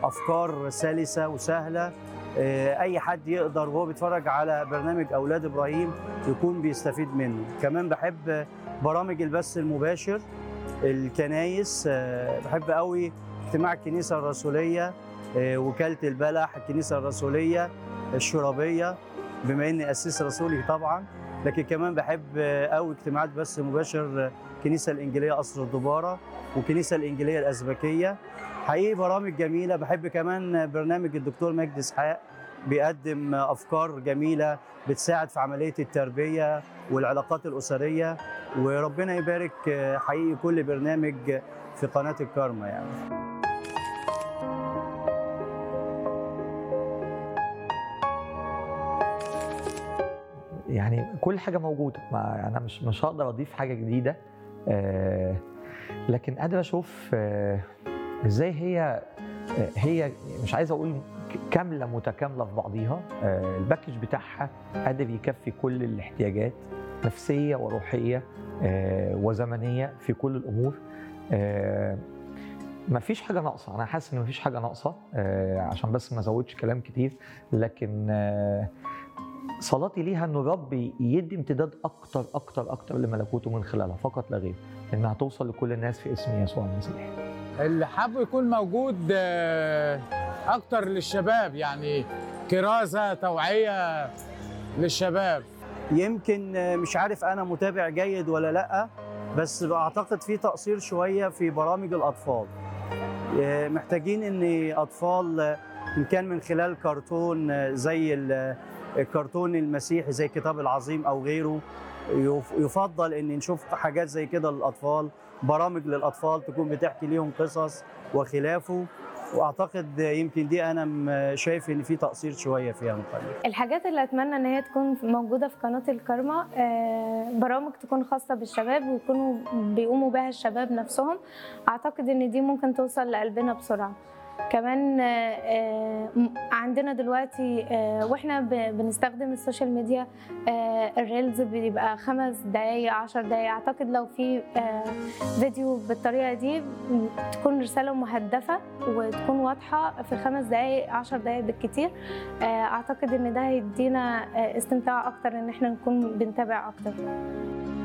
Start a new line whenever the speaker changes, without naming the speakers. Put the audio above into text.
افكار سلسه وسهله آه، اي حد يقدر وهو بيتفرج على برنامج اولاد ابراهيم يكون بيستفيد منه كمان بحب برامج البث المباشر الكنايس آه، بحب قوي اجتماع الكنيسه الرسوليه آه، وكاله البلح الكنيسه الرسوليه الشرابيه بما اني اسيس رسولي طبعا لكن كمان بحب آه، قوي اجتماعات بث مباشر آه، الكنيسه الانجيليه قصر الدباره والكنيسه الانجيليه الازبكيه حقيقي برامج جميله بحب كمان برنامج الدكتور مجدي اسحاق بيقدم افكار جميله بتساعد في عمليه التربيه والعلاقات الاسريه وربنا يبارك آه، حقيقي كل برنامج في قناه الكارما يعني
يعني كل حاجه موجوده ما انا مش مش هقدر اضيف حاجه جديده آه، لكن قادر اشوف آه، ازاي هي آه، هي مش عايز اقول ك- كامله متكامله في بعضيها آه، الباكج بتاعها قادر يكفي كل الاحتياجات نفسيه وروحيه آه، وزمنيه في كل الامور آه، ما فيش حاجه ناقصه انا حاسس ان ما فيش حاجه ناقصه آه، عشان بس ما ازودش كلام كتير لكن آه، صلاتي ليها ان الرب يدي امتداد اكتر اكتر اكتر لملكوته من خلالها فقط لا غير انها توصل لكل الناس في اسم يسوع المسيح
اللي حابب يكون موجود آه، اكتر للشباب يعني كرازه توعيه للشباب
يمكن آه، مش عارف انا متابع جيد ولا لا بس اعتقد في تقصير شويه في برامج الاطفال آه، محتاجين ان اطفال آه، ان كان من خلال كرتون آه، زي ال- الكرتون المسيحي زي الكتاب العظيم او غيره يف- يفضل ان نشوف حاجات زي كده للاطفال برامج للاطفال تكون بتحكي ليهم قصص وخلافه واعتقد يمكن دي انا م- شايف ان في تقصير شويه فيها من قبل
الحاجات اللي اتمنى ان هي تكون موجوده في قناه الكارما آه، برامج تكون خاصه بالشباب ويكونوا بيقوموا بها الشباب نفسهم اعتقد ان دي ممكن توصل لقلبنا بسرعه كمان آه، آه، م- عندنا دلوقتي آه، واحنا ب- بنستخدم السوشيال ميديا آه، الريلز بيبقى خمس دقايق عشر دقايق اعتقد لو في آه، فيديو بالطريقه دي م- تكون رساله مهدفه وتكون واضحه في خمس دقايق عشر دقايق بالكتير آه، اعتقد ان ده هيدينا آه، استمتاع اكتر ان احنا نكون بنتابع اكتر